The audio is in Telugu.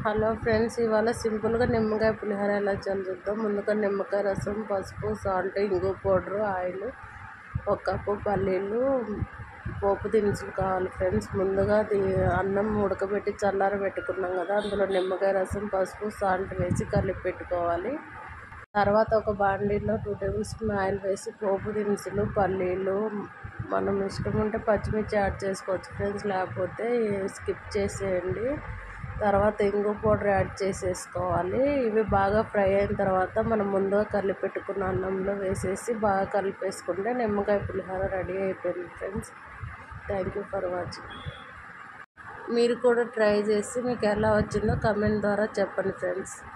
హలో ఫ్రెండ్స్ ఇవాళ సింపుల్గా నిమ్మకాయ పులిహోర ఎలా చేయాలో చూద్దాం ముందుగా నిమ్మకాయ రసం పసుపు సాల్ట్ ఇంగు పౌడరు ఆయిల్ ఒక కప్పు పల్లీలు పోపు దినుసులు కావాలి ఫ్రెండ్స్ ముందుగా అది అన్నం ఉడకబెట్టి చల్లార పెట్టుకున్నాం కదా అందులో నిమ్మకాయ రసం పసుపు సాల్ట్ వేసి కలిపి పెట్టుకోవాలి తర్వాత ఒక బాండీలో టూ టేబుల్ స్పూన్ ఆయిల్ వేసి పోపు దినుసులు పల్లీలు మనం ఇష్టం ఉంటే పచ్చిమిర్చి యాడ్ చేసుకోవచ్చు ఫ్రెండ్స్ లేకపోతే స్కిప్ చేసేయండి తర్వాత ఇంగు పౌడర్ యాడ్ చేసేసుకోవాలి ఇవి బాగా ఫ్రై అయిన తర్వాత మనం ముందుగా కలిపి పెట్టుకున్న అన్నంలో వేసేసి బాగా కలిపేసుకుంటే నిమ్మకాయ పులిహోర రెడీ అయిపోయింది friends thank you for watching మీరు కూడా ట్రై చేసి మీకు ఎలా వచ్చిందో కమెంట్ ద్వారా చెప్పండి ఫ్రెండ్స్